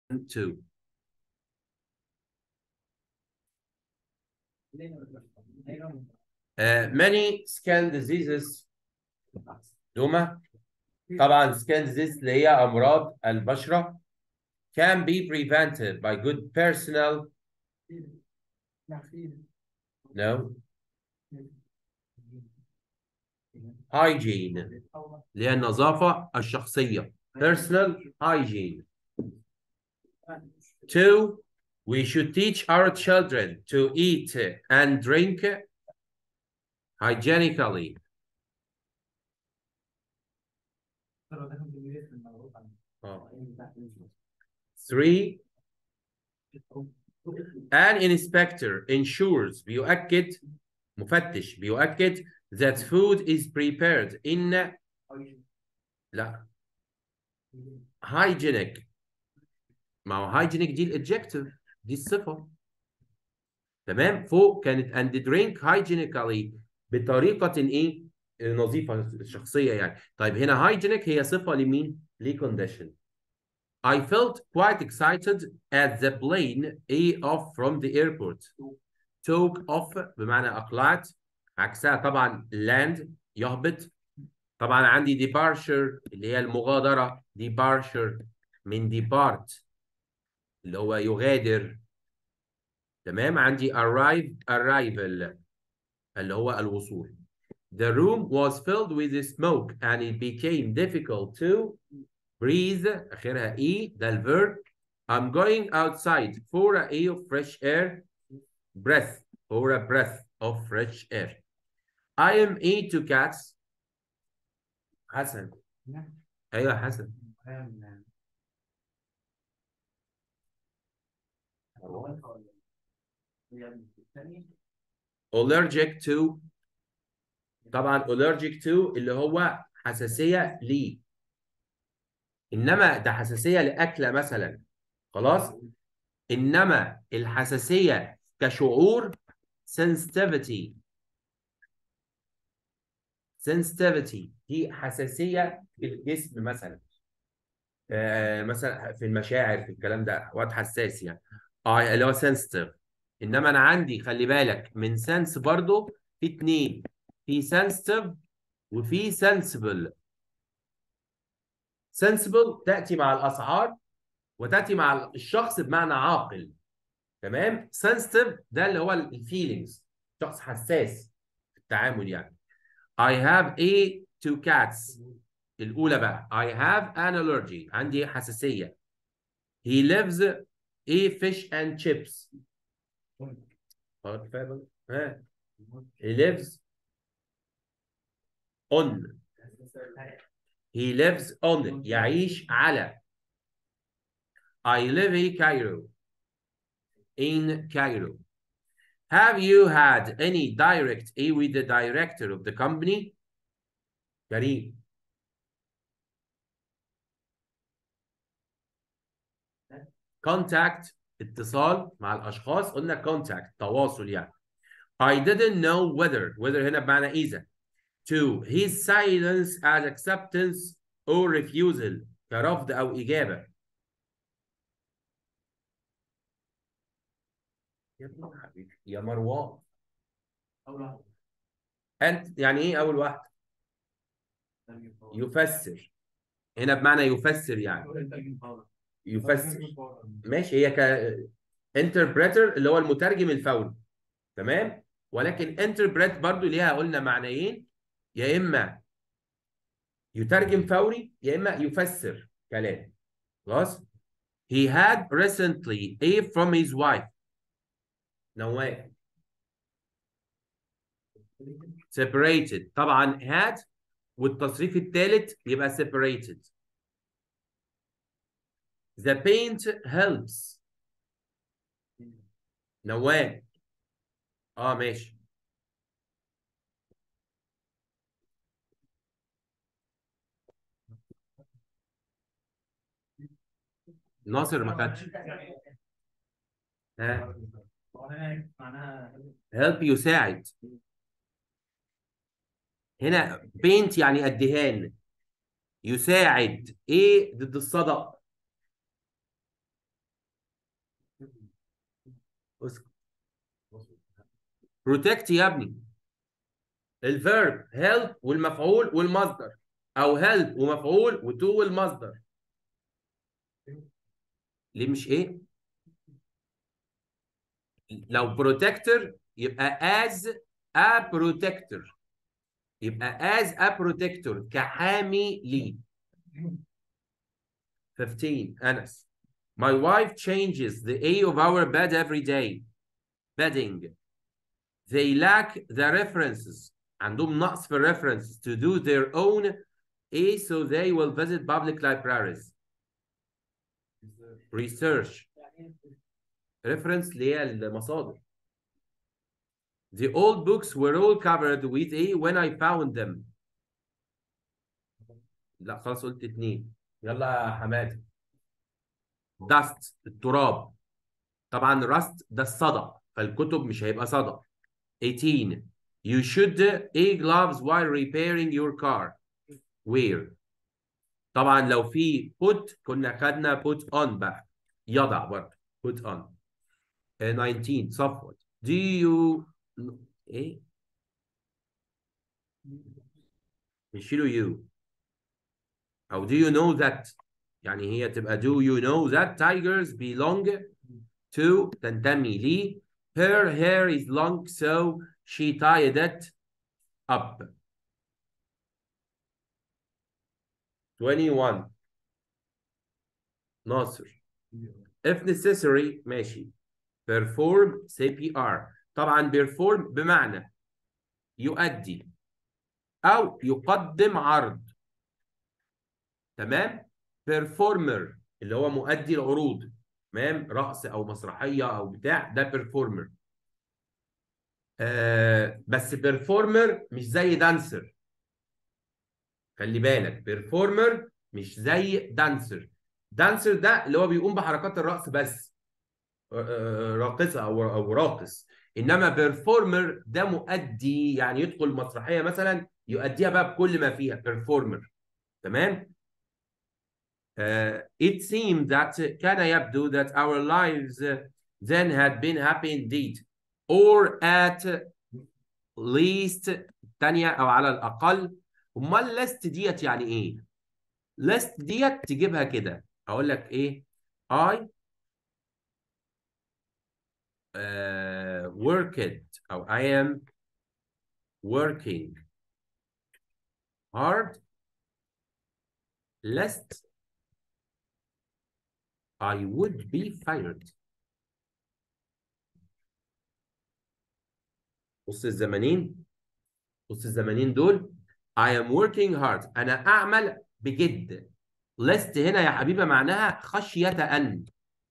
two uh, many skin diseases دوما طبعا skin disease اللي هي امراض البشره can be prevented by good personal no hygiene اللي هي النظافه الشخصيه personal hygiene two we should teach our children to eat and drink hygienically آه. three an inspector ensures بيؤكد مفتش بيؤكد that food is prepared in لا hygienic ما هو hygienic دي الادجكتيف دي الصفة تمام فوق كانت and drink hygienically بطريقة ايه نظيفة شخصية يعني طيب هنا hygienic هي صفة لمين؟ لcondition I felt quite excited as the plane A off from the airport took off بمعنى أقلعت عكسها طبعا land يهبط طبعا عندي departure اللي هي المغادرة departure من depart اللي هو يغادر تمام عندي arrive arrival اللي هو الوصول The room was filled with smoke and it became difficult to breathe آخرها E ده الverb I'm going outside for a A of fresh air breath or a breath of fresh air I am A to cats حسن ايوه حسن allergic to طبعا allergic to اللي هو حساسية ليه انما ده حساسية لأكلة مثلا خلاص انما الحساسية كشعور sensitivity sensitivity دي حساسية في الجسم مثلا آه مثلا في المشاعر في الكلام ده وقت حساس يعني اه اللي هو sensitive انما انا عندي خلي بالك من sense برضو في اتنين في sensitive وفي sensible sensible تأتي مع الأسعار وتأتي مع الشخص بمعنى عاقل تمام sensitive ده اللي هو الفيلينجز شخص حساس في التعامل يعني I have a two cats الأولى بقى I have an allergy عندي حساسية He lives a fish and chips خلاص كفاية بقى ها He lives on He lives on يعيش على I live in Cairo in Cairo Have you had any direct A with the director of the company? كريم contact اتصال مع الأشخاص قلنا contact تواصل يعني I didn't know whether whether هنا بمعنى إذا to his silence as acceptance or refusal كرفض أو إجابة يا ابني يا حبيبي يا مروان أنت يعني إيه أول واحد؟ يفسر هنا بمعنى يفسر يعني يفسر ماشي هي ك interpreter اللي هو المترجم الفوري تمام ولكن interpret برضو ليها قلنا معنيين يا اما يترجم فوري يا اما يفسر كلام خلاص he had recently a from his wife نواف separated طبعا had والتصريف الثالث يبقى separated the paint helps نواف اه ماشي ناصر ما خدش ها help يساعد هنا paint يعني الدهان يساعد ايه ضد الصدأ اسكت protect يا ابني الفيرب help والمفعول والمصدر او help ومفعول وتو والمصدر ليه مش ايه لو protector يبقى as a protector يبقى as a protector كحامي لي 15 أنس My wife changes the A of our bed every day bedding they lack the references عندهم نقص في references to do their own A so they will visit public libraries research reference اللي هي المصادر The old books were all covered with A when I found them. لا خلاص قلت اتنين. يلا يا حمادي. dust التراب. طبعا rust ده الصدى فالكتب مش هيبقى صدى. 18 You should A gloves while repairing your car. Where? طبعا لو في put كنا خدنا put on بقى. يضع برضه put on. 19 صفوت. Do you ايه نشيله you او do you know that يعني هي تبقى do you know that tigers belong to تنتمي لي her hair is long so she tied it up 21 ناصر if necessary ماشي perform CPR طبعا perform بمعنى يؤدي أو يقدم عرض تمام performer اللي هو مؤدي العروض تمام رقص أو مسرحية أو بتاع ده performer آه بس performer مش زي دانسر خلي بالك performer مش زي دانسر دانسر ده اللي هو بيقوم بحركات الرقص بس راقصة أو أو راقص انما بيرفورمر ده مؤدي يعني يدخل مسرحيه مثلا يؤديها بقى بكل ما فيها بيرفورمر تمام uh, it seemed that كان يبدو that our lives then had been happy indeed or at least تانية او على الاقل امال list ديت يعني ايه list ديت تجيبها كده اقول لك ايه I uh, worked أو I am working hard lest I would be fired بص الزمانين بص الزمانين دول I am working hard أنا أعمل بجد lest هنا يا حبيبة معناها خشية أن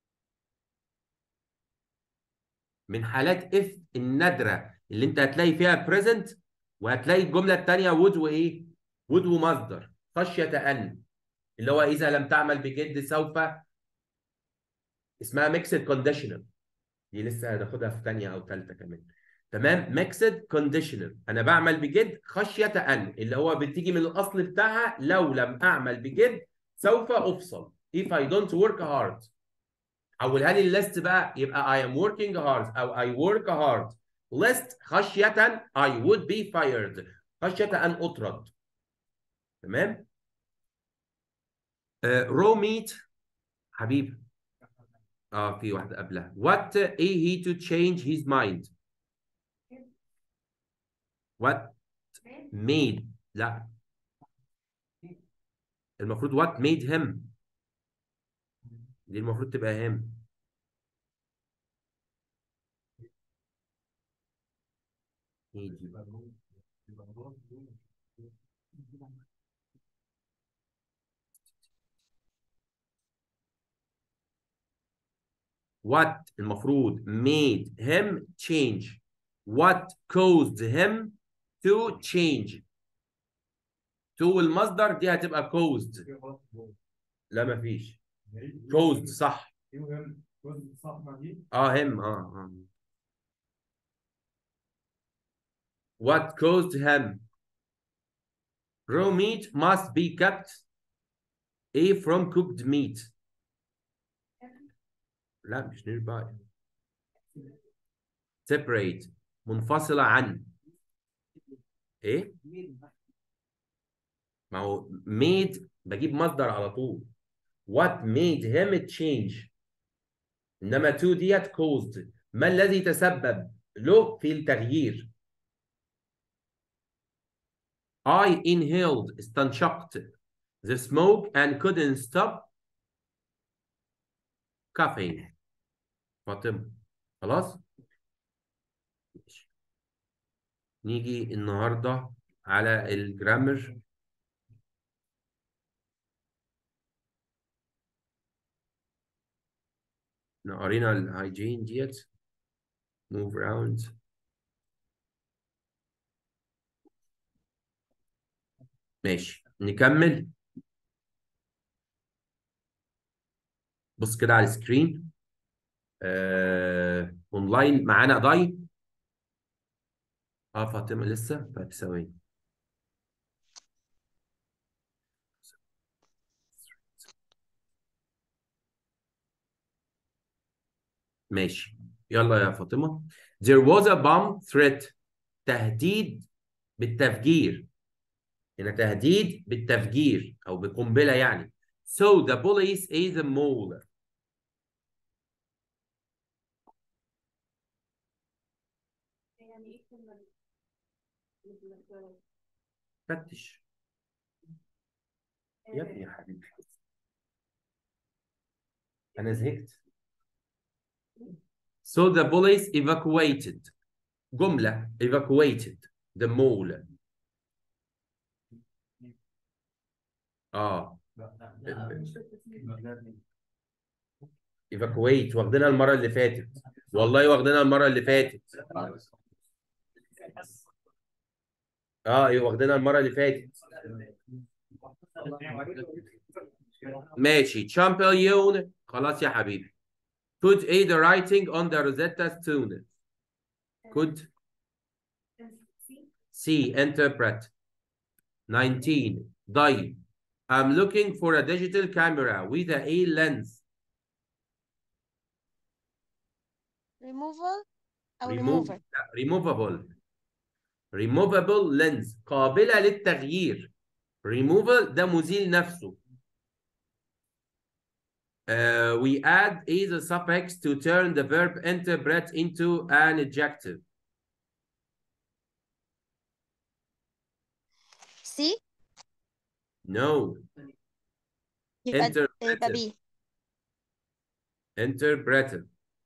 من حالات اف النادره اللي انت هتلاقي فيها present وهتلاقي الجمله الثانيه would وايه؟ would ومصدر خشيه ان اللي هو اذا لم تعمل بجد سوف اسمها mixed conditional دي لسه هناخدها في ثانيه او ثالثه كمان تمام mixed conditional انا بعمل بجد خشيه ان اللي هو بتيجي من الاصل بتاعها لو لم اعمل بجد سوف افصل if I don't work hard حولها لي الليست بقى يبقى I am working hard أو I work hard list خشية I would be fired خشية أن أطرد تمام uh, raw meat حبيبي اه في واحدة قبلها what a he to change his mind what made لا المفروض what made him دي المفروض تبقى هام what المفروض made him change what caused him to change to المصدر دي هتبقى caused لا مفيش caused صح اه هم اه اه what caused him raw meat must be kept a from cooked meat لا مش nearby separate منفصلة عن ايه ما هو made بجيب مصدر على طول what made him change انما to ديت caused ما الذي تسبب له في التغيير I inhaled استنشقت the smoke and couldn't stop coughing فاطمة خلاص ماشي. نيجي النهارده على الجرامر احنا قرينا الهايجين ديت move around ماشي نكمل بص كده على السكرين آه، اونلاين معانا ضي اه فاطمه لسه طيب ثواني ماشي يلا يا فاطمه there was a bomb threat تهديد بالتفجير هنا تهديد بالتفجير او بقنبله يعني so the police is a mole يعني ايه كلمة فتش يا ابني يا حبيبي انا زهقت so the police evacuated جمله evacuated the mole اه evacuate واخدينها المره اللي فاتت والله واخدينها المره اللي فاتت اه ايوه واخدينها المره اللي فاتت ماشي شامبيون خلاص يا حبيبي could aid the writing on the Rosetta Stone could see interpret 19 die I'm looking for a digital camera with a A lens removal أو remove remover لا، removable removable lens قابلة للتغيير removal ده مزيل نفسه Uh, we add is a suffix to turn the verb interpret into an adjective. C No, يبقى يبقى interpretive. B Interpretive.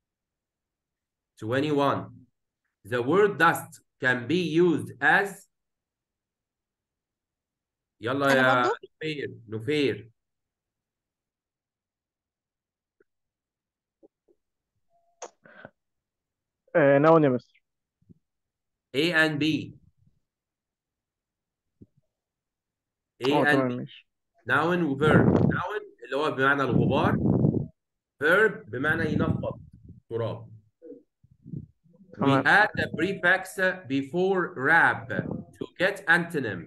21. The word dust can be used as يلا أنا يا برضو؟ نفير نفير آه نون يا مستر A and B. A اه and تمام B. ماشي noun و verb. noun اللي هو بمعنى الغبار. verb بمعنى ينفض تراب. We تمام add the prefix before rab to get antonym.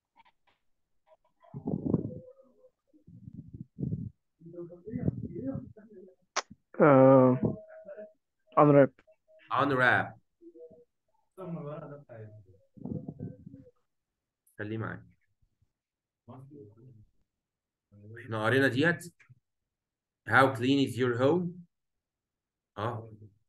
آه unwrap unwrap. خليه معاك. احنا قرينا ديت. How clean is your home? اه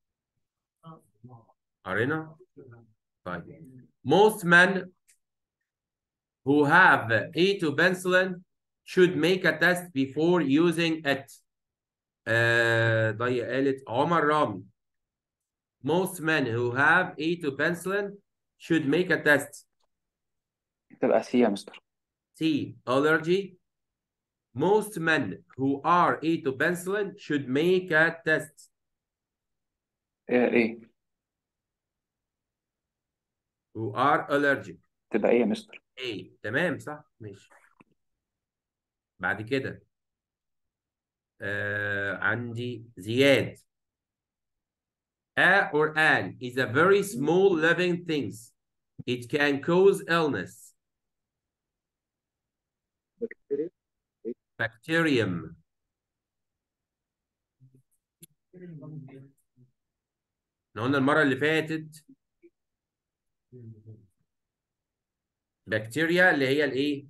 قرينا؟ طيب. Most men who have A to penicillin should make a test before using it. آه ضي قالت عمر رامي. Most men who have A to penicillin should make a test. تبقى سي يا مستر C. Allergy. Most men who are A to penicillin should make a test. ايه ايه Who are allergic. تبقى ايه يا مستر A. تمام صح ماشي. بعد كده آه عندي زياد. A or an is a very small living things. It can cause illness. Bacterium. احنا قلنا المرة اللي فاتت بكتيريا اللي هي الايه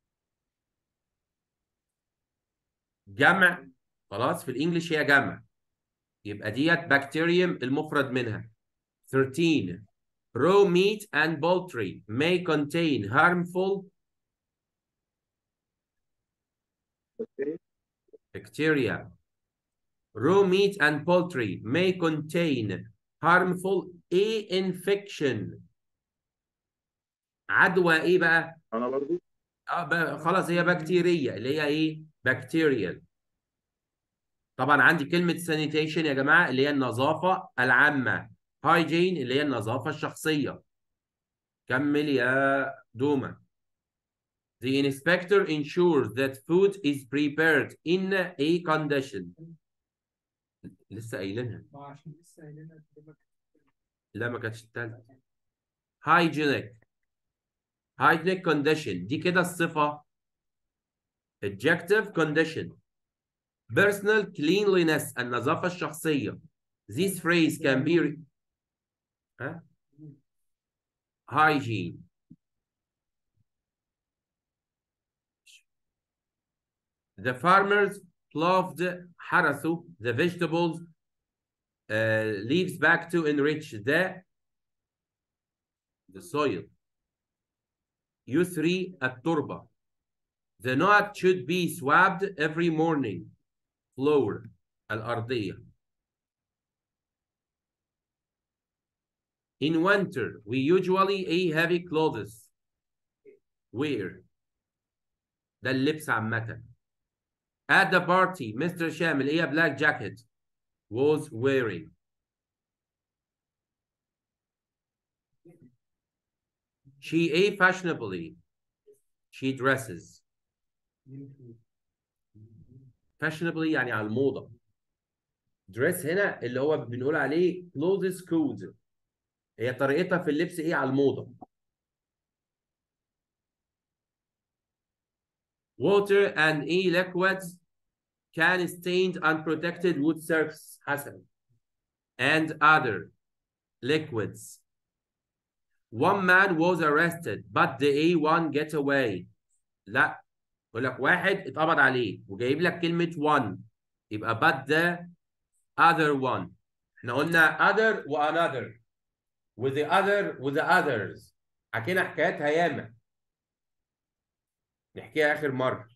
جمع خلاص في الانجليش هي جمع يبقى ديت بكتيريوم المفرد منها 13 raw meat and poultry may contain harmful bacteria raw meat and poultry may contain harmful A infection عدوى ايه بقى انا برضو اه ب- خلاص هي بكتيرية اللي هي ايه بكتيريال طبعا عندي كلمة sanitation يا جماعة اللي هي النظافة العامة hygiene اللي هي النظافة الشخصية كمل يا دوما The inspector ensures that food is prepared in a condition لسه قايلينها لا ما كانتش التالتة hygienic hygienic condition دي كده الصفة adjective condition personal cleanliness النظافة الشخصية this phrase can be ها hygiene the farmers ploughed حرثوا the vegetables uh, leaves back to enrich the the soil يثري التربة the knot should be swabbed every morning floor الأرضية in winter we usually a heavy clothes wear ده اللبس عامة at the party Mr. شامل ايه black jacket was wearing she a fashionably she dresses fashionably يعني على الموضة dress هنا اللي هو بنقول عليه clothes code هي طريقتها في اللبس ايه على الموضة water and e liquids can stained unprotected wood surface حسن and other liquids one man was arrested but the A1 get away لا يقول لك واحد اتقبض عليه وجايب لك كلمة one يبقى but the other one احنا قلنا other و another with the other with the others حكينا حكاياتها ياما نحكيها آخر مرة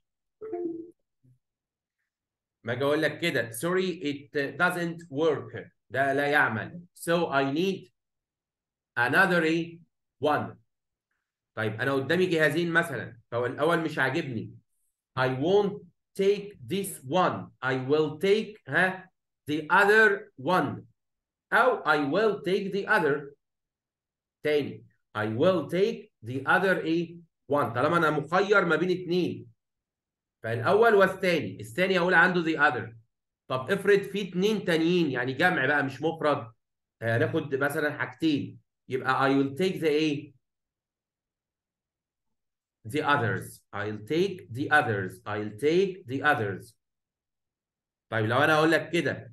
ما اجي اقول لك كده sorry it doesn't work ده لا يعمل so I need another a one طيب انا قدامي جهازين مثلا فهو الاول مش عاجبني I won't take this one I will take ها the other one او I will take the other تاني I will take the other a one طالما انا مخير ما بين اتنين فالاول والثاني الثاني اقول عنده the other طب افرض في اتنين تانيين يعني جمع بقى مش مفرد هناخد مثلا حاجتين يبقى I will take the A the others I'll take the others I'll take the others طيب لو انا اقول لك كده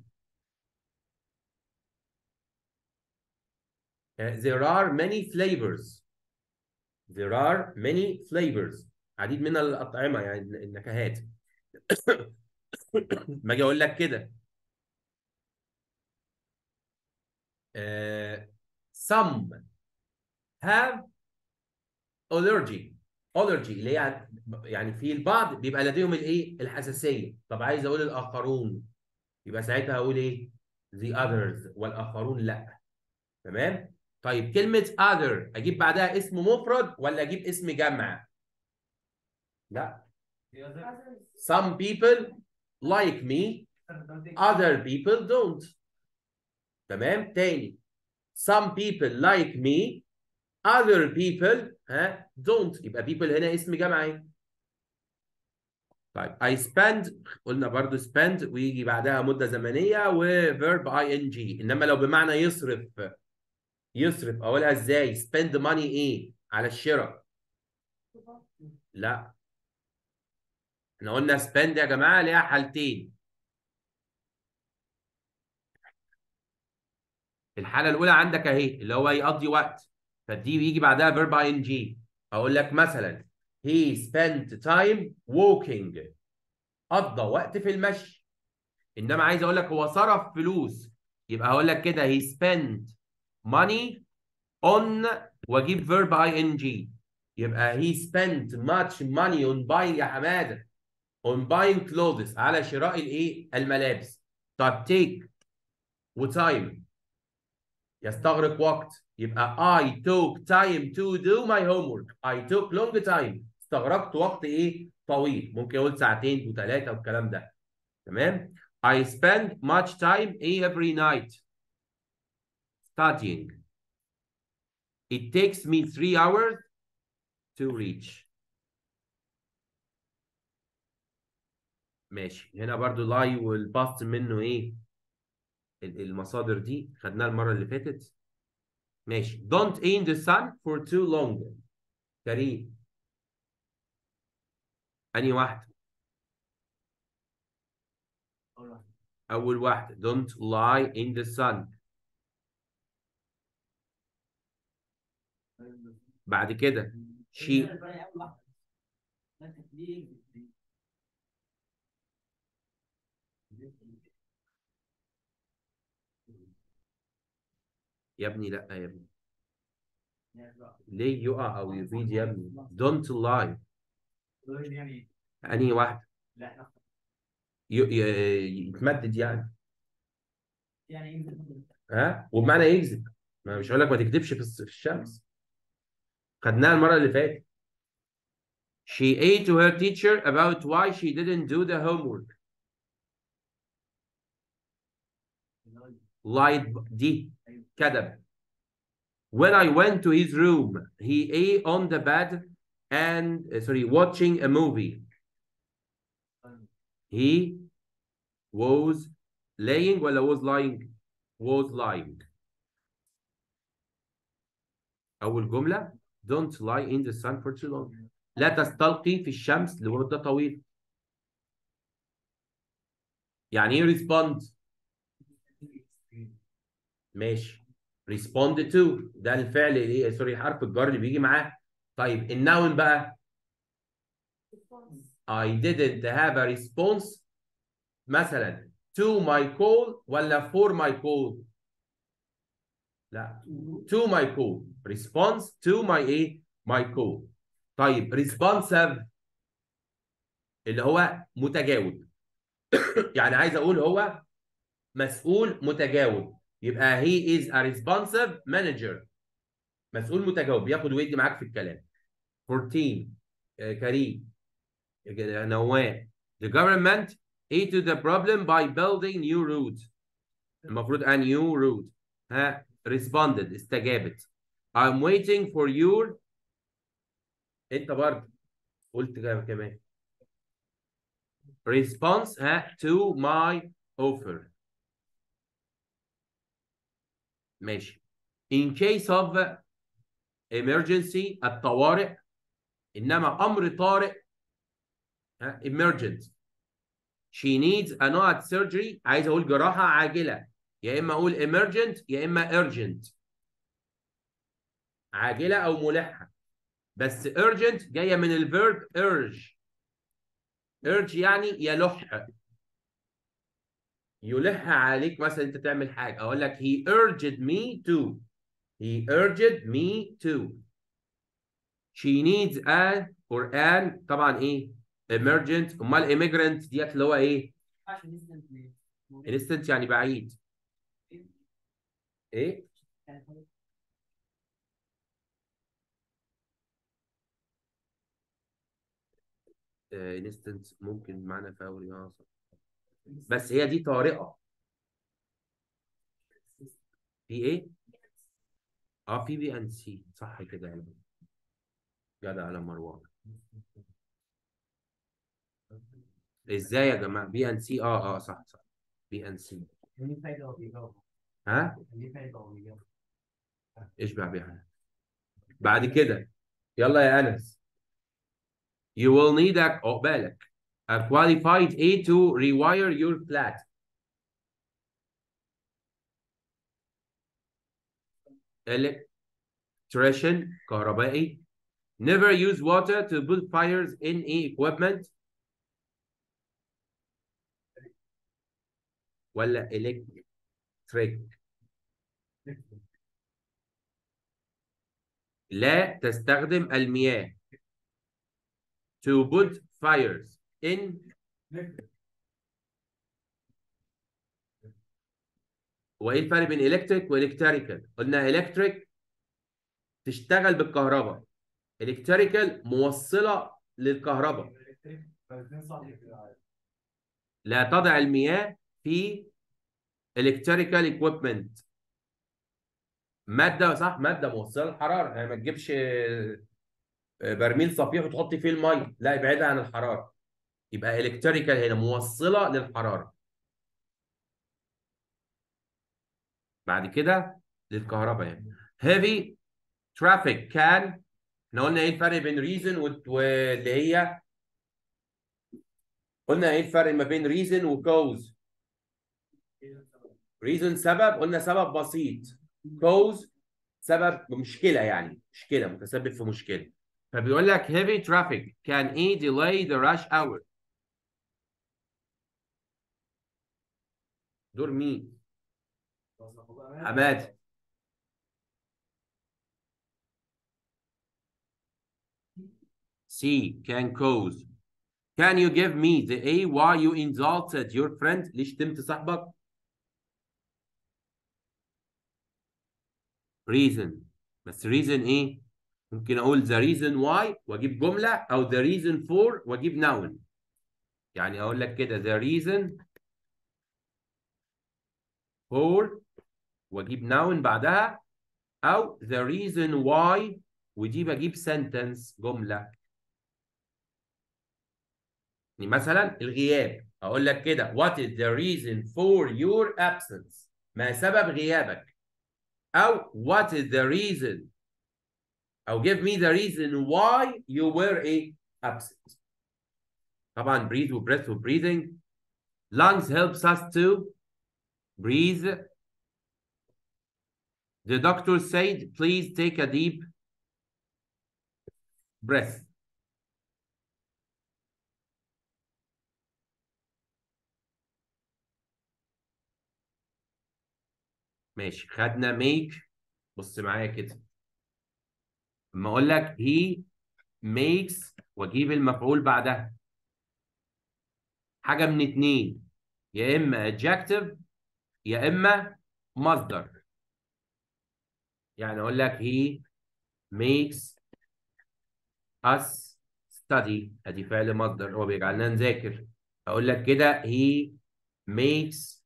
uh, there are many flavors there are many flavors عديد من الأطعمة يعني النكهات ما اجي اقول لك كده uh, some have allergy allergy اللي هي يعني في البعض بيبقى لديهم الايه الحساسيه طب عايز اقول الاخرون يبقى ساعتها اقول ايه the others والاخرون لا تمام طيب كلمه other اجيب بعدها اسم مفرد ولا اجيب اسم جمع لا some people like me other people don't تمام تاني some people like me other people ها don't يبقى people هنا اسم جمع اهي طيب I spend قلنا برضو spend ويجي بعدها مدة زمنية و verb ing انما لو بمعنى يصرف يصرف اقولها ازاي spend money ايه على الشراء لا احنا قلنا spend يا جماعة ليها حالتين الحاله الاولى عندك اهي اللي هو يقضي وقت فدي بيجي بعدها فيرب اي ان جي اقول لك مثلا he spent time walking قضى وقت في المشي انما عايز اقول لك هو صرف فلوس يبقى هقول لك كده he spent money on واجيب verb ing يبقى he spent much money on buying يا حماده on buying clothes على شراء الايه الملابس طب take وتايم يستغرق وقت يبقى I took time to do my homework I took long time استغرقت وقت ايه طويل ممكن اقول ساعتين وثلاثه والكلام ده تمام I spend much time every night studying it takes me three hours to reach ماشي هنا برضو لاي والباست منه ايه ال- المصادر دي خدناها المرة اللي فاتت ماشي don't aim the sun for too long كريم أنهي واحدة أول واحدة don't lie in the sun بعد كده she يا ابني لا يا ابني ليه يقع أو يزيد يا ابني don't lie أنهي واحدة ي- ي- يتمدد يعني ها وبمعنى يكذب ما مش هقول لك ما تكذبش في الس- في الشمس خدناها المرة اللي فاتت She ate to her teacher about why she didn't do the homework. Lied دي كذب. When I went to his room, he ate on the bed and uh, sorry, watching a movie. He was laying ولا was lying? Was lying. أول جملة don't lie in the sun for too long. لا تستلقي في الشمس لمدة طويلة. يعني ايه respond؟ ماشي. respond to ده الفعل ايه سوري حرف الجر اللي بيجي معاه. طيب النون بقى I didn't have a response مثلا to my call ولا for my call؟ لا to my call response to my ايه my call طيب responsive اللي هو متجاوب يعني عايز اقول هو مسؤول متجاوب يبقى he is a responsive manager مسؤول متجاوب بياخد ويدي معاك في الكلام 14 آه، كريم آه، نواه the government aid to the problem by building new roads المفروض a new road ها responded استجابت I'm waiting for your انت برضه قلت كده كمان response ها to my offer ماشي in case of emergency الطوارئ انما امر طارئ ها emergent she needs a not surgery عايز اقول جراحه عاجله يا اما اقول emergent يا اما urgent عاجله او ملحه بس urgent جايه من الفيرب urge urge يعني يلح يلح عليك مثلا انت تعمل حاجه اقول لك he urged me to he urged me to she needs a or an طبعا ايه emergent امال immigrant ديت اللي هو ايه instant يعني بعيد ايه آه instant ممكن معنى فوري اه صح. بس هي دي طارئه في ايه اه في بي ان سي صح كده يعني جدع على مروان ازاي يا جماعه بي ان سي اه اه صح صح بي ان سي ها اشبع بيها بعد كده يلا يا انس you will need a عقبالك a qualified aid to rewire your flat electrician كهربائي never use water to put fires in equipment ولا electric لا تستخدم المياه to put fires in وايه الفرق بين electric والكتريكال قلنا electric تشتغل بالكهرباء electrical موصلة للكهرباء لا تضع المياه في electrical equipment مادة صح مادة موصلة للحرارة يعني ما تجيبش برميل صفيح وتحط فيه المية لا ابعدها عن الحرارة يبقى electrical هنا موصلة للحرارة بعد كده للكهرباء يعني heavy traffic can احنا قلنا ايه الفرق بين reason وال- واللي هي قلنا ايه الفرق ما بين reason و cause reason سبب قلنا سبب بسيط cause سبب مشكلة يعني مشكلة متسبب في مشكلة فبيقول لك heavy traffic can ايه delay the rush hour دور مين؟ حماد C can cause Can you give me the A why you insulted your friend ليش شتمت صاحبك reason بس reason ايه ممكن اقول the reason why واجيب جملة او the reason for واجيب noun يعني اقول لك كده the reason for واجيب noun بعدها او the reason why ودي بجيب sentence جملة يعني مثلا الغياب اقول لك كده what is the reason for your absence ما سبب غيابك او what is the reason او give me the reason why you were a absent طبعا breathe و breath و breathing lungs helps us to breathe the doctor said please take a deep breath ماشي خدنا make بص معايا كده لما اقول لك he makes واجيب المفعول بعدها حاجه من اتنين يا اما adjective يا اما مصدر يعني اقول لك he makes us study ادي فعل مصدر هو بيجعلنا نذاكر اقول لك كده he makes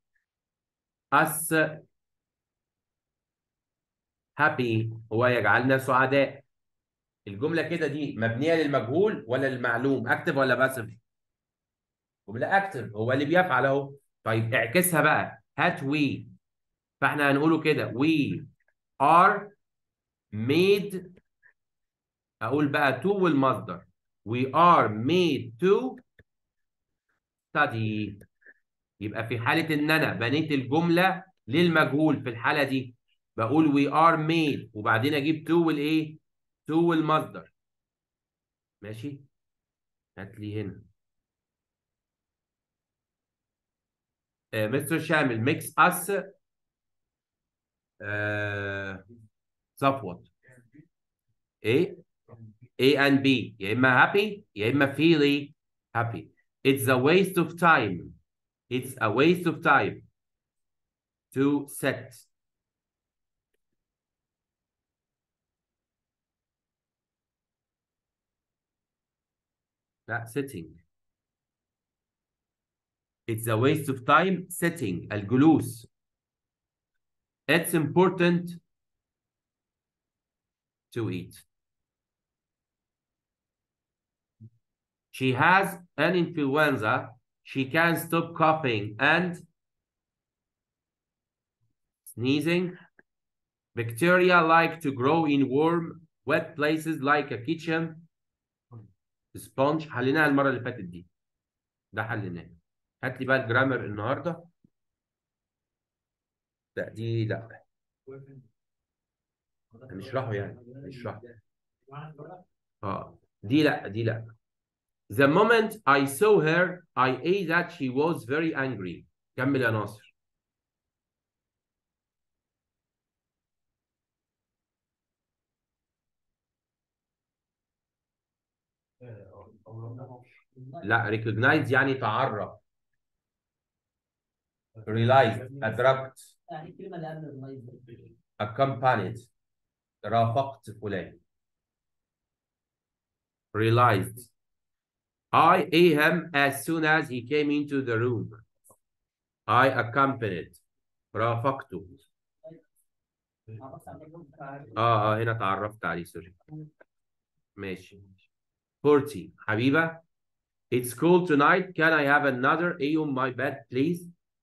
us happy هو يجعلنا سعداء الجملة كده دي مبنية للمجهول ولا للمعلوم اكتف ولا باسف جملة اكتف هو اللي بيفعل اهو طيب اعكسها بقى هات we فاحنا هنقوله كده we are made اقول بقى to والمصدر we are made to study يبقى في حالة ان انا بنيت الجملة للمجهول في الحالة دي بقول we are made وبعدين اجيب to والايه to والمصدر ماشي هات لي هنا آه مستر شامل makes us آه صفوت ايه A and B يا اما happy يا اما feel happy it's a waste of time it's a waste of time to set لا sitting it's a waste of time sitting الجلوس it's important to eat she has an influenza she can stop coughing and sneezing bacteria like to grow in warm wet places like a kitchen سبونج حليناها المره اللي فاتت دي ده حليناه هات لي بقى الجرامر النهارده لا دي لا هنشرحه يعني هنشرحه اه دي لا دي لا The moment I saw her I ate that she was very angry كمل يا ناصر لا recognize يعني تعرف realized أدركت يعني الكلمة اللي قبل اللايف accompanied رافقت فلان realized I ate him as soon as he came into the room I accompanied رافقته اه اه هنا تعرفت عليه سوري ماشي 40 حبيبة It's cold tonight can I have another A on my bed please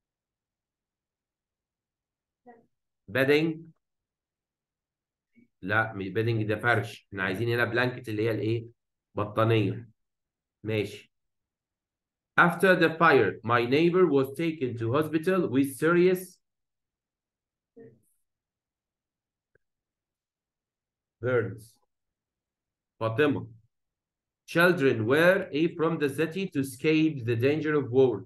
bedding لا مش bedding ده فرش احنا عايزين هنا بلانكت اللي هي الايه بطانية ماشي After the fire my neighbor was taken to hospital with serious burns فاطمة Children were a from the city to escape the danger of war.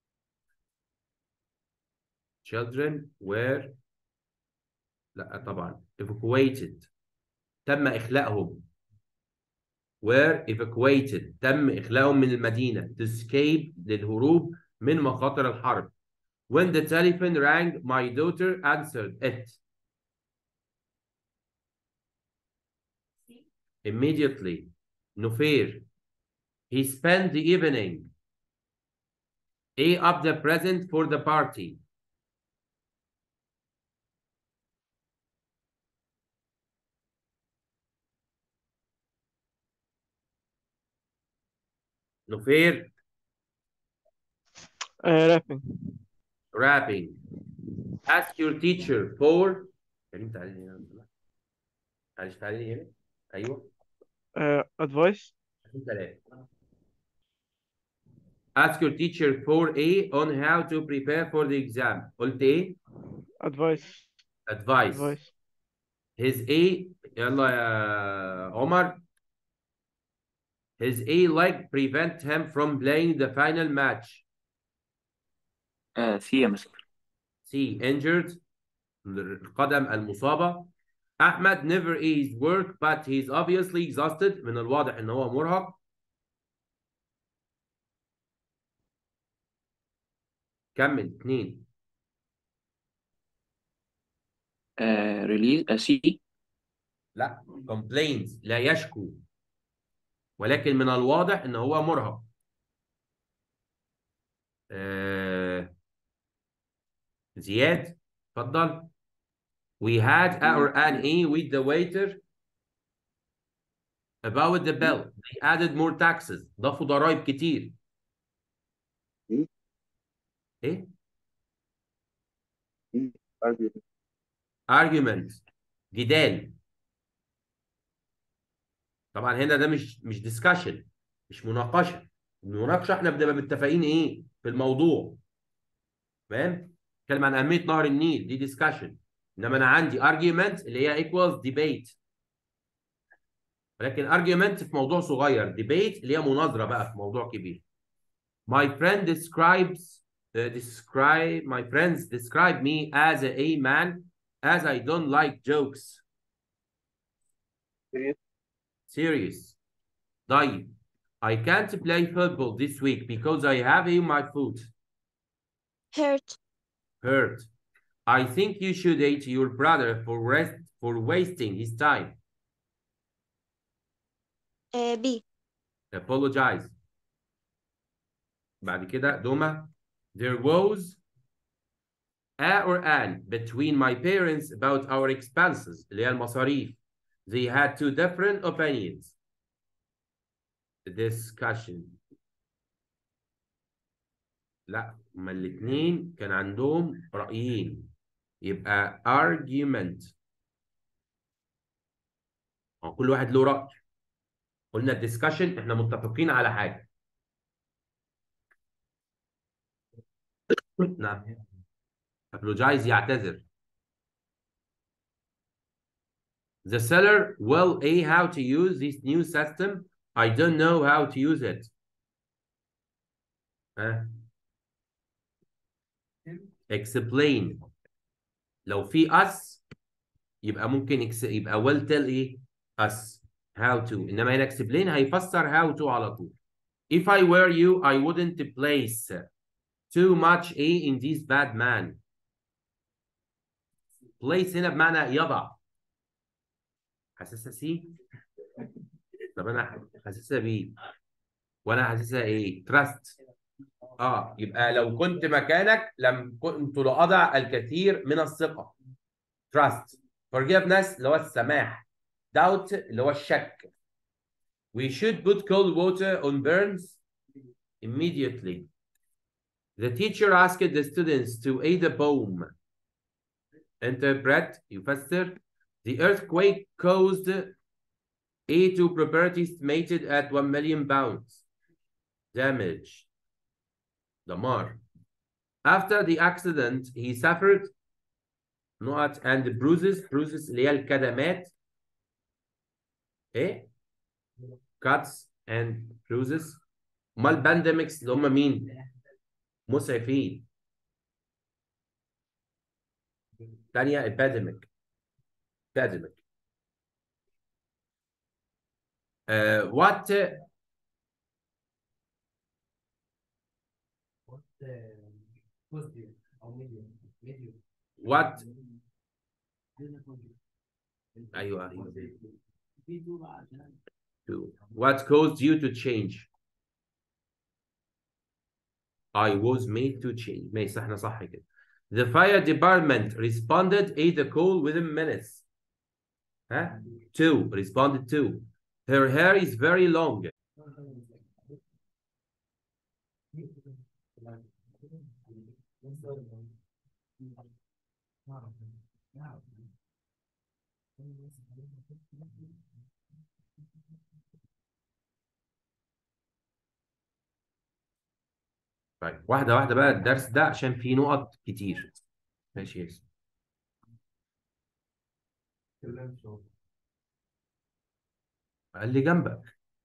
Children were لا طبعا evacuated تم إخلاءهم were evacuated تم إخلاءهم من المدينة to escape للهروب من مخاطر الحرب. When the telephone rang, my daughter answered it. Immediately, Nufair. He spent the evening. A up the present for the party. Nufair, Uh, rapping. rapping. Ask your teacher for كريم تعالي لي هنا. معلش تعالي لي هنا. ايوه Uh, advice. عشان ثلاثة. Ask your teacher for A on how to prepare for the exam. قلت ايه؟ Advice. Advice. Advice. His A يلا يا عمر. His A leg prevent him from playing the final match. آه سي يا مستر C injured القدم المصابة. أحمد never is work but he's obviously exhausted من الواضح إن هو مرهق. كمل اتنين. آه ريليز آه سي لا complains لا يشكو ولكن من الواضح ان هو مرهق آه... زياد اتفضل we had our an E with the waiter about the bill they added more taxes ضافوا ضرائب كتير ايه argument جدال طبعا هنا ده مش مش discussion مش مناقشه المناقشه احنا بنبقى متفقين ايه في الموضوع فاهم اتكلم عن اهميه نهر النيل دي discussion انما انا عندي argument اللي هي equals debate ولكن argument في موضوع صغير debate اللي هي مناظره بقى في موضوع كبير my friend describes uh, describe my friends describe me as a, a man as I don't like jokes serious طيب I can't play football this week because I have in my foot hurt, hurt. I think you should hate your brother for rest for wasting his time. uh, B, Apologize. بعد كده دوما there was a or an between my parents about our expenses اللي هي المصاريف. They had two different opinions. Discussion. لا هما الاتنين كان عندهم رأيين يبقى argument هو كل واحد له رأي قلنا الديسكشن احنا متفقين على حاجة نعم apologize يعتذر The seller will A how to use this new system. I don't know how to use it. ها explain لو في us يبقى ممكن ex- يبقى will tell ايه us how to انما هنا explain هيفسر how to على طول if I were you I wouldn't place too much A in this bad man place هنا بمعنى يضع حاسسها سي طب انا حاسسها بي وانا حاسسها ايه تراست اه يبقى لو كنت مكانك لم كنت لأضع الكثير من الثقة trust forgiveness اللي هو السماح doubt اللي هو الشك we should put cold water on burns immediately the teacher asked the students to aid the poem interpret يفسر the earthquake caused A2 property estimated at 1 million pounds damage دمار after the accident he suffered نقط and bruises bruises اللي هي الكدمات ايه cuts and bruises امال pandemics اللي هم مين مسعفين ثانية epidemic epidemic uh, what what ايوه ايوه to- what caused you to change I was made to change ماشي احنا صح كده the fire department responded a the call within minutes ها two responded to her hair is very long طيب واحدة واحدة بقى الدرس ده عشان فيه نقط كتير ماشي يا ياسر. قال لي جنبك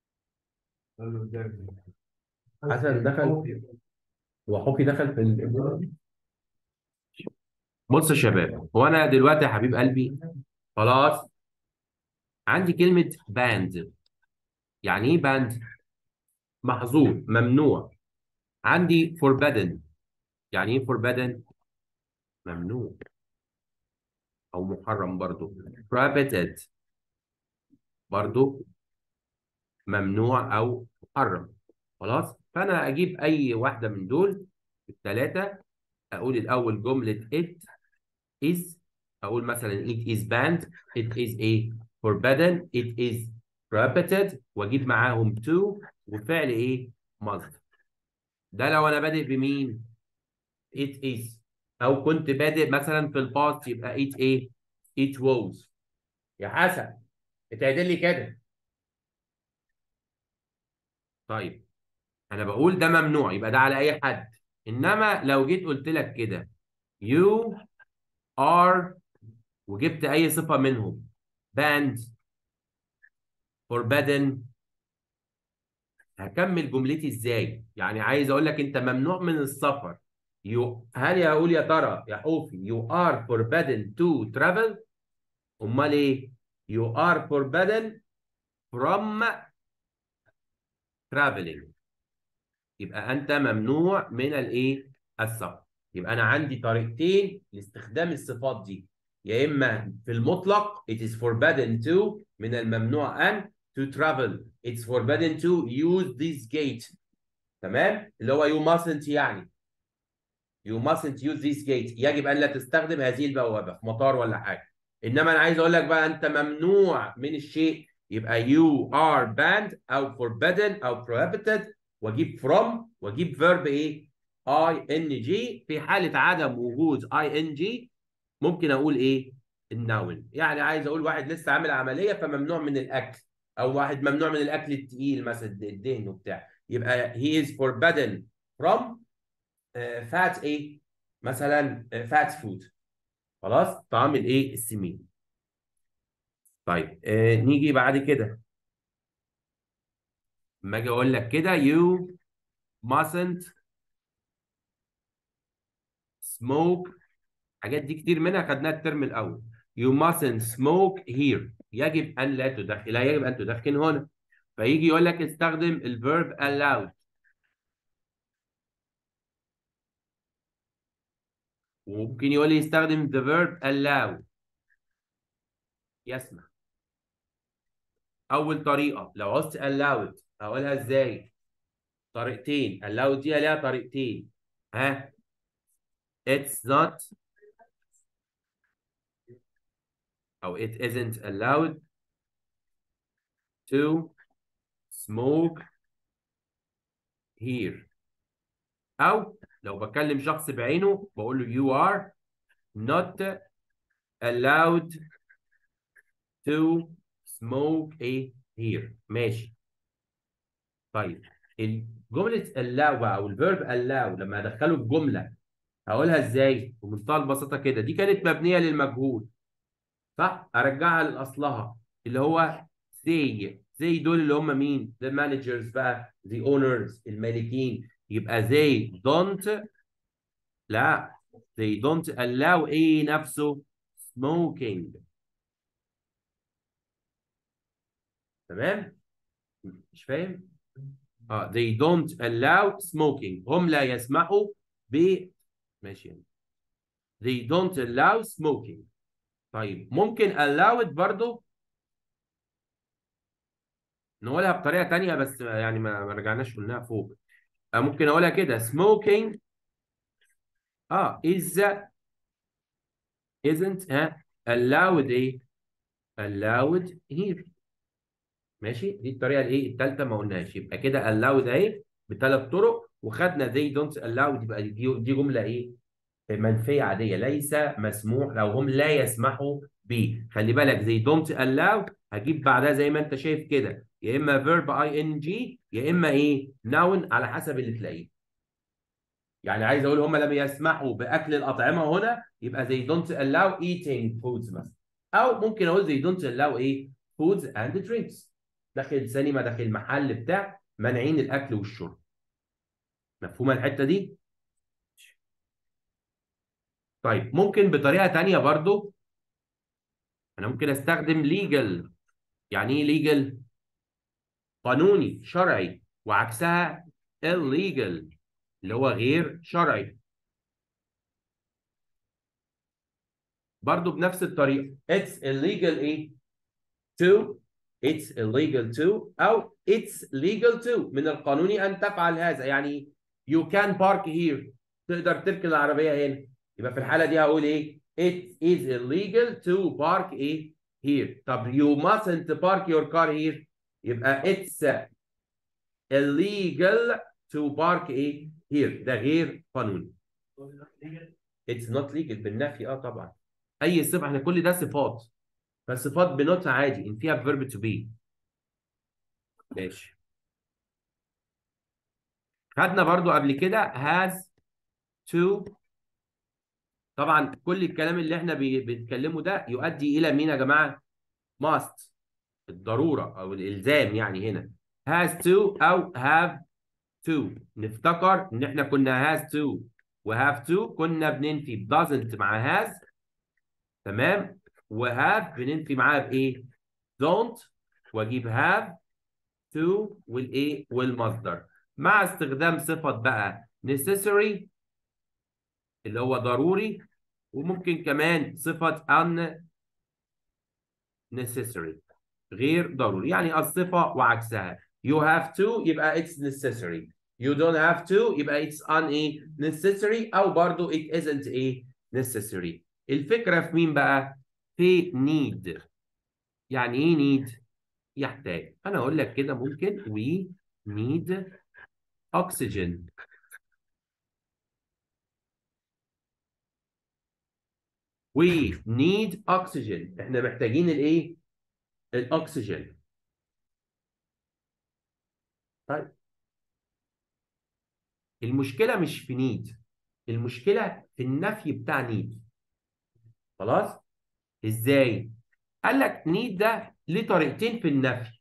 حسن دخل هو حوفي دخل في ال... بص يا شباب هو انا دلوقتي يا حبيب قلبي خلاص عندي كلمة باند يعني ايه باند؟ محظور ممنوع عندي forbidden يعني ايه forbidden؟ ممنوع او محرم برضو prohibited برضو ممنوع او محرم خلاص فانا اجيب اي واحده من دول الثلاثه اقول الاول جمله it is اقول مثلا it is banned it is a forbidden it is prohibited واجيب معاهم to وفعل ايه must ده لو انا بادئ بمين it is او كنت بادئ مثلا في الباست يبقى it ايه it was يا حسن اتعدل لي كده طيب انا بقول ده ممنوع يبقى ده على اي حد انما لو جيت قلت لك كده you are وجبت اي صفه منهم banned forbidden هكمل جملتي ازاي يعني عايز اقول لك انت ممنوع من السفر you هل هقول يا ترى يا حوفي you are forbidden to travel امال ايه you are forbidden from traveling يبقى انت ممنوع من الايه السفر يبقى انا عندي طريقتين لاستخدام الصفات دي يا اما في المطلق it is forbidden to من الممنوع ان to travel it's forbidden to use this gate تمام اللي هو you mustn't يعني you mustn't use this gate يجب ان لا تستخدم هذه البوابه في مطار ولا حاجه انما انا عايز اقول لك بقى انت ممنوع من الشيء يبقى you are banned او forbidden او prohibited واجيب from واجيب verb ايه ing في حاله عدم وجود ing ممكن اقول ايه النون يعني عايز اقول واحد لسه عامل عمليه فممنوع من الاكل او واحد ممنوع من الاكل التقيل مثلا الدهن وبتاع يبقى he is forbidden from uh, fat ايه مثلا uh, fat food خلاص طعام الايه السمين طيب آه نيجي بعد كده لما اجي اقول لك كده you mustn't smoke الحاجات دي كتير منها خدناها الترم الاول you mustn't smoke here يجب ان لا تدخن لا يجب ان تدخن هنا فيجي يقول لك استخدم الفيرب allowed وممكن يقول لي يستخدم the verb allow يسمح اول طريقه لو عوزت allowed هقولها ازاي طريقتين allowed دي ليها طريقتين ها it's not او it isn't allowed to smoke here او لو بكلم شخص بعينه بقول له you are not allowed to smoke a here ماشي طيب الجملة allow بقى او الفيرب allow لما ادخله في جملة هقولها ازاي؟ بمنتهى البساطة كده دي كانت مبنية للمجهول صح؟ ارجعها لاصلها اللي هو they they دول اللي هم مين؟ the managers بقى the owners المالكين يبقى they don't لا they don't allow ايه نفسه smoking تمام؟ مش فاهم؟ اه they don't allow smoking هم لا يسمحوا ب ماشي they don't allow smoking طيب ممكن allow it برضو نقولها بطريقة تانية بس يعني ما ما رجعناش قلناها فوق آه ممكن اقولها كده smoking اه is isn't ها allowed ايه allowed here ماشي دي الطريقه الايه الثالثه ما قلناش يبقى كده allowed اهي بثلاث طرق وخدنا they don't allow يبقى دي دي جمله ايه منفيه عاديه ليس مسموح لو هم لا يسمحوا به خلي بالك they don't allow هجيب بعدها زي ما انت شايف كده يا اما verb ing يا اما ايه noun على حسب اللي تلاقيه يعني عايز اقول هم لم يسمحوا باكل الاطعمه هنا يبقى they don't allow eating foods مثلا او ممكن اقول they don't allow ايه foods and drinks داخل سينما داخل محل بتاع مانعين الاكل والشرب مفهومه الحته دي طيب ممكن بطريقه تانية برضو انا ممكن استخدم legal يعني ايه legal قانوني شرعي وعكسها illegal اللي هو غير شرعي برضو بنفس الطريقه it's illegal ايه to it's illegal to او it's legal to من القانوني ان تفعل هذا يعني you can park here تقدر تركن العربيه هنا يبقى في الحاله دي هقول ايه it is illegal to park ايه here طب you mustn't park your car here يبقى it's illegal to park ايه here ده غير قانوني it's not legal بالنفي اه طبعا اي صفه احنا كل ده صفات فالصفات بنوت عادي ان فيها verb to be ماشي خدنا برضو قبل كده has to طبعا كل الكلام اللي احنا بي- بنتكلمه ده يؤدي الى مين يا جماعه must الضروره او الالزام يعني هنا has to او have to نفتكر ان احنا كنا has to و have to كنا بننفي ب doesn't مع has تمام وهاف بننفي معاها بايه don't واجيب have to والايه والمصدر مع استخدام صفه بقى necessary اللي هو ضروري وممكن كمان صفه unnecessary غير ضروري يعني الصفه وعكسها you have to يبقى it's necessary you don't have to يبقى it's un ايه necessary او برضو it isn't ايه necessary الفكره في مين بقى في need يعني ايه need يحتاج انا اقول لك كده ممكن we need oxygen we need oxygen احنا محتاجين الايه الاكسجين طيب المشكله مش في need المشكله في النفي بتاع need خلاص ازاي قال لك need ده ليه طريقتين في النفي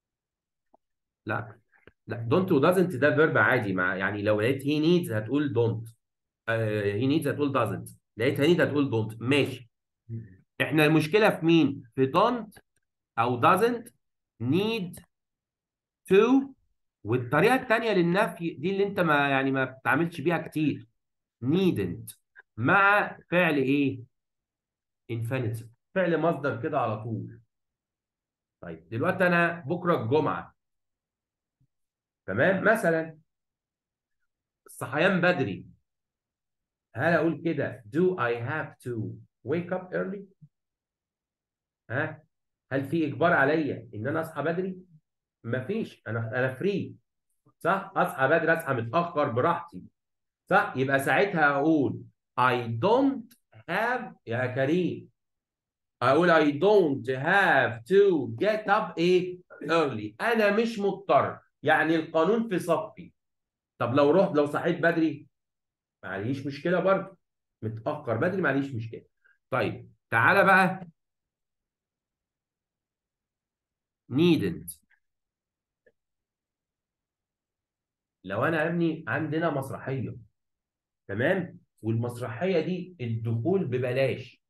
لا لا don't و doesn't ده فيرب عادي مع يعني لو لقيت he needs هتقول don't آه he needs هتقول doesn't لقيتها need هتقول don't ماشي احنا المشكله في مين في don't او doesn't need to والطريقه الثانيه للنفي دي اللي انت ما يعني ما بتتعاملش بيها كتير needn't مع فعل ايه infinitive فعل مصدر كده على طول طيب دلوقتي انا بكره الجمعه تمام مثلا الصحيان بدري هل اقول كده do I have to wake up early ها هل في اجبار عليا ان انا اصحى بدري مفيش انا انا فري صح اصحى بدري اصحى متاخر براحتي صح يبقى ساعتها اقول I don't have يا كريم اقول I don't have to get up ايه early انا مش مضطر يعني القانون في صفي طب لو رحت لو صحيت بدري معليش مشكله برضه متاخر بدري معليش مشكله طيب تعالى بقى needn't لو انا يا ابني عندنا مسرحيه تمام والمسرحيه دي الدخول ببلاش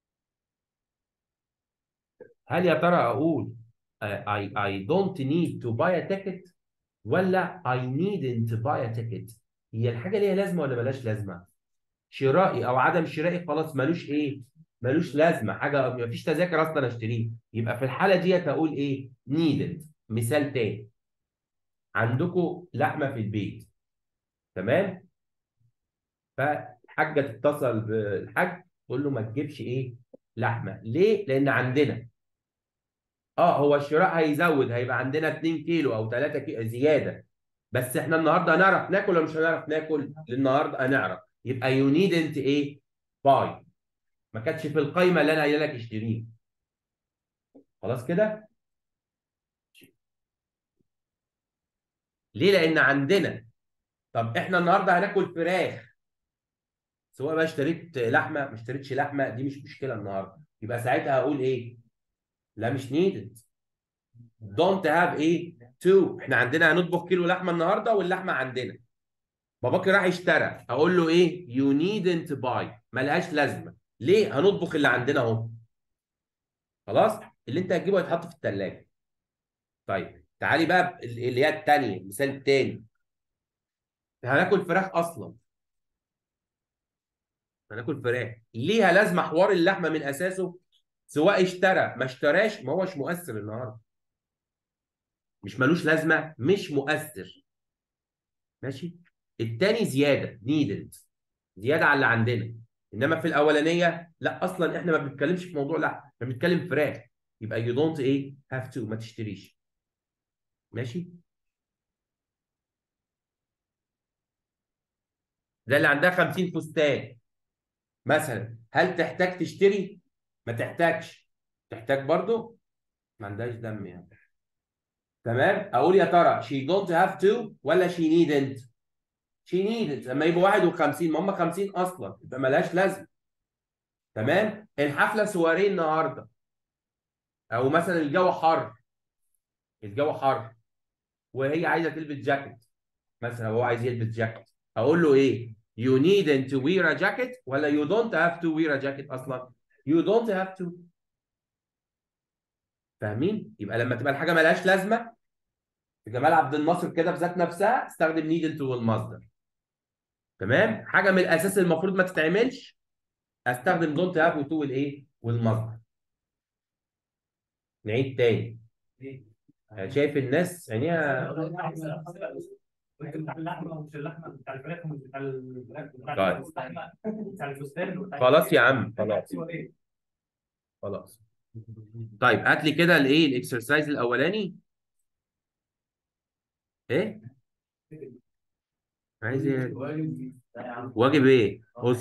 هل يا ترى اقول uh, I I don't need to buy a ticket ولا I needn't buy a ticket هي الحاجه ليها لازمه ولا ملهاش لازمه شرائي او عدم شرائي خلاص ملوش ايه ملوش لازمه حاجه مفيش تذاكر اصلا اشتريه يبقى في الحاله ديت اقول ايه needn't مثال تاني عندكم لحمه في البيت تمام فالحاجه تتصل بالحاج تقول له ما تجيبش ايه لحمه ليه لان عندنا اه هو الشراء هيزود هيبقى عندنا 2 كيلو او 3 كيلو زياده بس احنا النهارده هنعرف ناكل ولا مش هنعرف ناكل النهارده هنعرف يبقى يو نيد انت ايه باي ما كانتش في القايمه اللي انا قايل لك اشتريه خلاص كده ليه لان عندنا طب احنا النهارده هناكل فراخ سواء بقى اشتريت لحمه ما اشتريتش لحمه دي مش مشكله النهارده يبقى ساعتها هقول ايه لا مش needed don't have ايه to احنا عندنا هنطبخ كيلو لحمه النهارده واللحمه عندنا باباكي راح يشترى اقول له ايه you needn't buy ملهاش لازمه ليه هنطبخ اللي عندنا اهو خلاص اللي انت هتجيبه هيتحط في الثلاجه طيب تعالي بقى اللي هي الثانيه المثال الثاني هناكل فراخ اصلا هناكل فراخ ليها لازمه حوار اللحمه من اساسه سواء اشترى ما اشتراش ما هوش مؤثر النهارده مش ملوش لازمه مش مؤثر ماشي التاني زياده نيدد زياده على اللي عندنا انما في الاولانيه لا اصلا احنا ما بنتكلمش في موضوع لا احنا بنتكلم فراخ يبقى يو دونت ايه هاف تو ما تشتريش ماشي ده اللي عندها 50 فستان مثلا هل تحتاج تشتري ما تحتاجش تحتاج برضو ما عندهاش دم يعني تمام اقول يا ترى she don't have to ولا she needn't she needn't لما يبقوا 51 ما هم 50 اصلا يبقى ملهاش لازمه تمام الحفله سواري النهارده او مثلا الجو حر الجو حر وهي عايزه تلبس جاكيت مثلا هو عايز يلبس جاكيت اقول له ايه you needn't to wear a jacket ولا you don't have to wear a jacket اصلا you don't have to فاهمين يبقى لما تبقى الحاجه ملهاش لازمه في جمال عبد الناصر كده بذات نفسها استخدم needn't والمصدر تمام حاجه من الاساس المفروض ما تتعملش استخدم don't have وتو والايه والمصدر نعيد تاني شايف الناس عينيها ممكن بتاع اللحمه ومش اللحمه بتاع الفراخ ومش بتاع الفراخ بتاع طيب. اللحمه بتاع الفستان وبتاع خلاص يا عم خلاص هو ايه؟ خلاص طيب هات لي كده الايه الاكسرسايز الاولاني ايه عايز ايه واجب ايه بص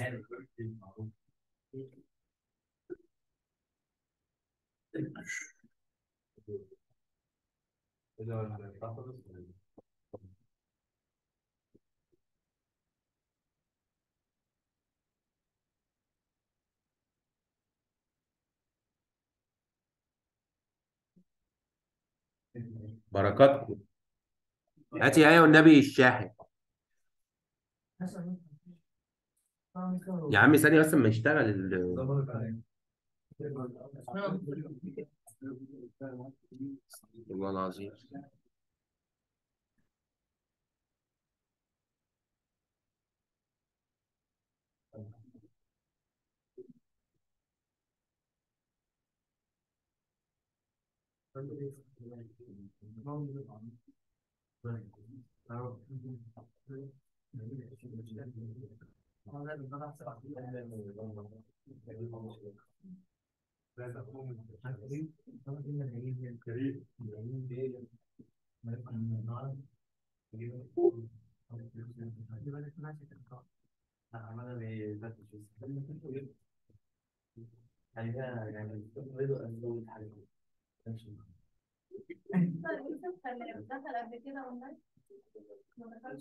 بركاتكم هاتي يا والنبي الشاحن يا عم ثانية بس ما يشتغل ال- والله العظيم دخل قبل كده والله ما دخلش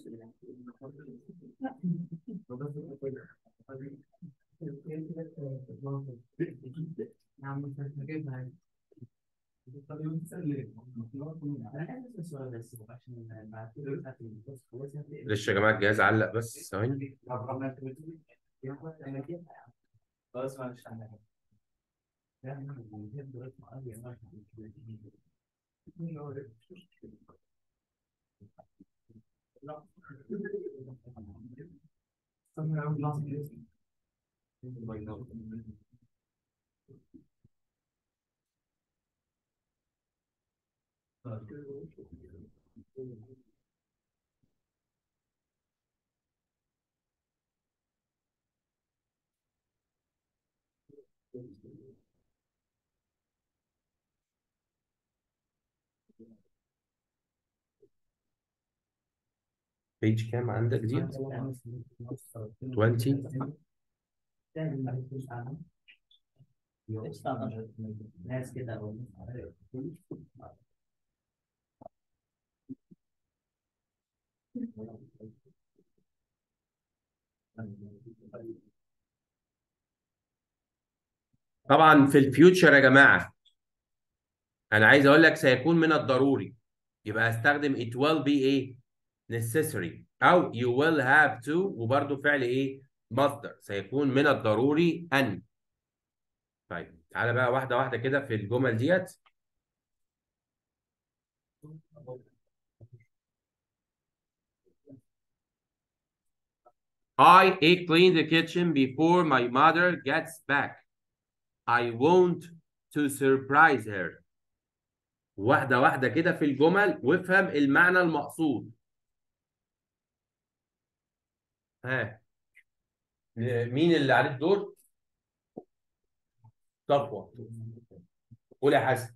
معلش يا جماعة الجهاز علق بس ثواني خلاص معلش عنك بيج كام عندك دي 20 ناس كده طبعا في الفيوتشر يا جماعة أنا عايز أقول لك سيكون من الضروري يبقى هستخدم it will be إيه necessary أو you will have to وبرضه فعل إيه مصدر سيكون من الضروري أن طيب تعالى بقى واحدة واحدة كده في الجمل ديت I I clean the kitchen before my mother gets back. I want to surprise her. واحدة واحدة كده في الجمل وافهم المعنى المقصود. ها مين اللي عليه الدور؟ صفوة. قول يا حسن.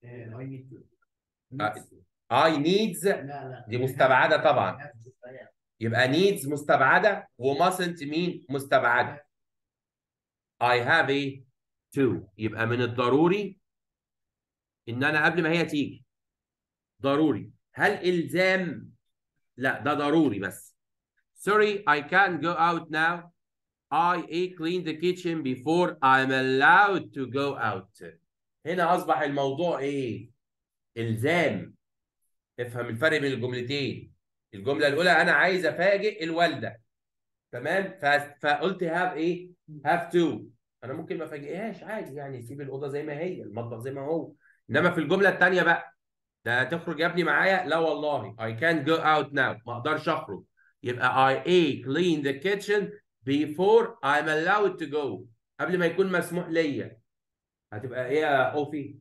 I needs لا لا دي مستبعدة طبعا. يبقى needs مستبعدة وmustn't مين مستبعدة. I have a to يبقى من الضروري ان انا قبل ما هي تيجي ضروري هل الزام لا ده ضروري بس sorry I can't go out now I I clean the kitchen before I'm allowed to go out هنا اصبح الموضوع ايه الزام افهم الفرق بين الجملتين الجمله الاولى انا عايز افاجئ الوالده تمام ف- فقلت have ايه have to انا ممكن ما افاجئهاش عادي يعني سيب الاوضه زي ما هي المطبخ زي ما هو انما في الجمله الثانيه بقى ده تخرج يا ابني معايا لا والله I can't go out now ما اقدرش اخرج يبقى I A clean the kitchen before I'm allowed to go قبل ما يكون مسموح ليا هتبقى ايه يا اوفي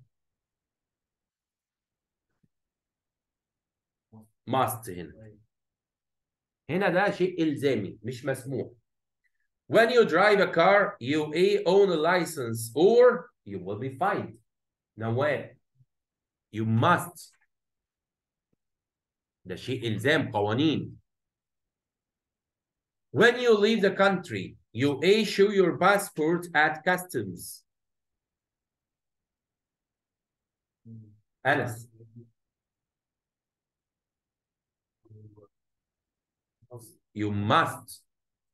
must هنا هنا ده شيء الزامي مش مسموح When you drive a car, you A own a license or you will be fined. نوال you must ده شيء إلزام قوانين When you leave the country, you A show your passport at customs. أنس you must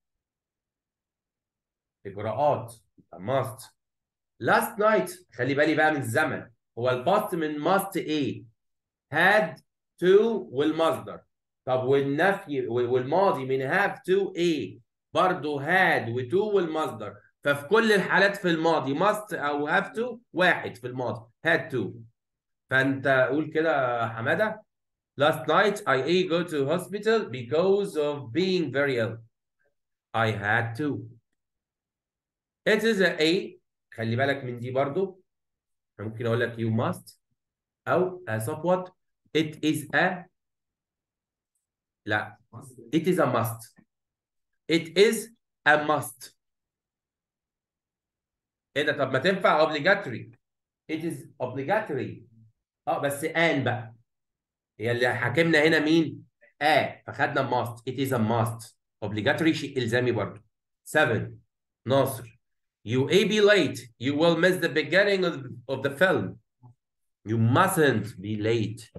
إجراءات must last night خلي بالي بقى من الزمن هو الباست من must ايه had to والمصدر طب والنفي والماضي من have to ايه برضه had و to والمصدر ففي كل الحالات في الماضي must او have to واحد في الماضي had to فانت قول كده يا حماده last night I ate go to hospital because of being very ill I had to it is a A خلي بالك من دي برضو ممكن اقول لك you must او a somewhat it is a لا it is a must it is a must ايه ده طب ما تنفع obligatory it is obligatory اه بس ان بقى هي اللي حاكمنا هنا مين؟ اه فخدنا must it is a must obligatory شيء الزامي برضه 7 ناصر you may be late you will miss the beginning of, of the film you mustn't be late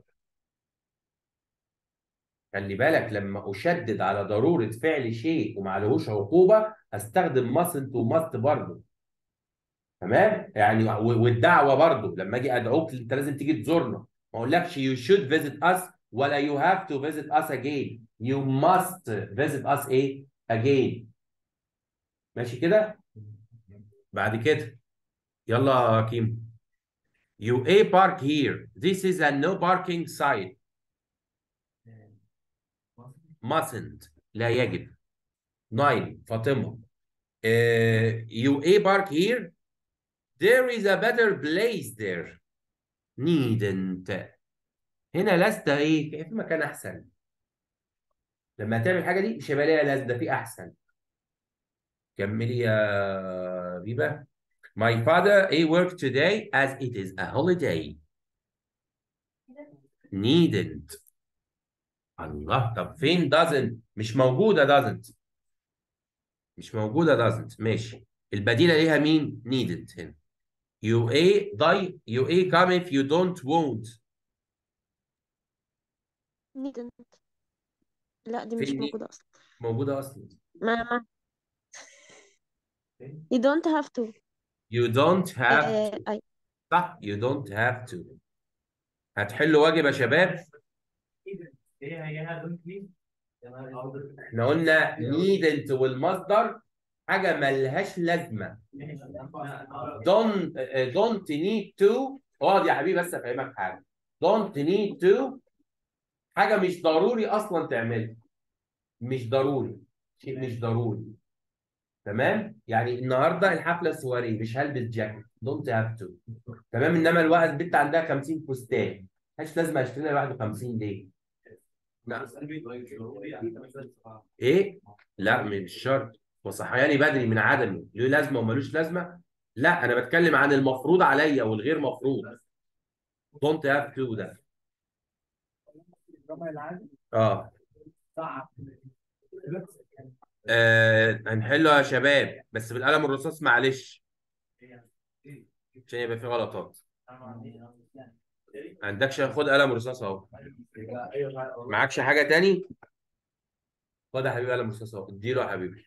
خلي بالك لما اشدد على ضروره فعل شيء وما عليهوش عقوبه استخدم mustn't و must برضه تمام يعني و- والدعوه برضه لما اجي ادعوك انت لازم تيجي تزورنا ما اقولكش you should visit us ولا you have to visit us again you must visit us ايه again ماشي كده بعد كده يلا يا كيم you a park here this is a no parking sign mustn't لا يجب 9 فاطمه uh, you a park here there is a better place there needn't هنا لست ايه في مكان احسن لما تعمل الحاجه دي مش هيبقى ليها لست ده في احسن كملي يا بيبا my father a work today as it is a holiday needn't الله طب فين doesn't مش موجوده doesn't مش موجوده doesn't ماشي البديله ليها مين needn't هنا you a die you a come if you don't won't needn't لا دي مش فين دي؟ موجودة أصلا موجوده اصلا ما ما you don't have to you don't have آه أي صح you don't have to هتحلوا واجب يا شباب ايه هي دونت بليز احنا قلنا needn't والمصدر حاجه ملهاش لازمه don't don't need to اقعد يا حبيبي بس افهمك حاجه don't need to حاجه مش ضروري اصلا تعملها مش ضروري شيء مش ضروري تمام يعني النهارده الحفله السواريه مش هلبس جاكيت don't have to تمام انما الوقت البنت عندها 50 فستان مش لازم اشتري لها لوحده 50 ليه؟ لا ايه؟ لا مش شرط وصحياني بدري من عدمه له لازمه وملوش لازمه؟ لا انا بتكلم عن المفروض عليا والغير مفروض don't have to ده اه آه، هنحله يا شباب بس بالقلم الرصاص معلش عشان يبقى في غلطات عندكش خد قلم رصاص اهو معكش حاجه تاني خد يا حبيبي قلم رصاص اهو اديله يا حبيبي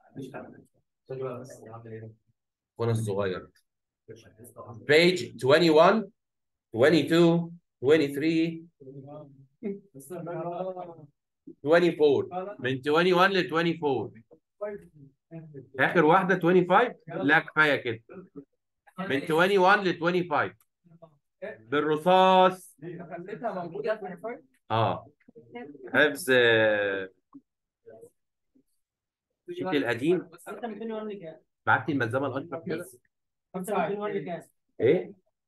اخونا الصغير page 21 22 23 24 من 21 ل 24 اخر واحده 25 لا كفايه كده من 21 ل 25 بالرصاص خليتها موجودة في الفايل اه حفظ آه، الشيت القديم انت 201 لكام؟ بعت لي الملزمه الاكبر كده 201 لكام؟ ايه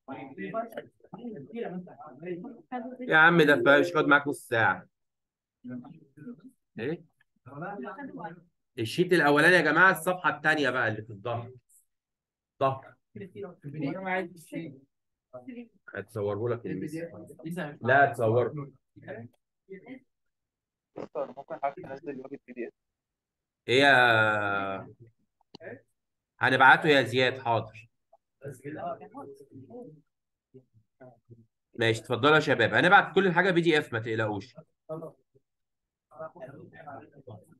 يا عم ده بقى مش هيقعد معاك نص ساعه ايه الشيت الاولاني يا جماعه الصفحه الثانيه بقى اللي في الظهر ظهر هتصوره لك الميس لا هتصوره ممكن حضرتك تنزل الواجب بي دي اف ايه يا هنبعته يا زياد حاضر ماشي اتفضلوا يا شباب هنبعت كل حاجه بي دي اف ما تقلقوش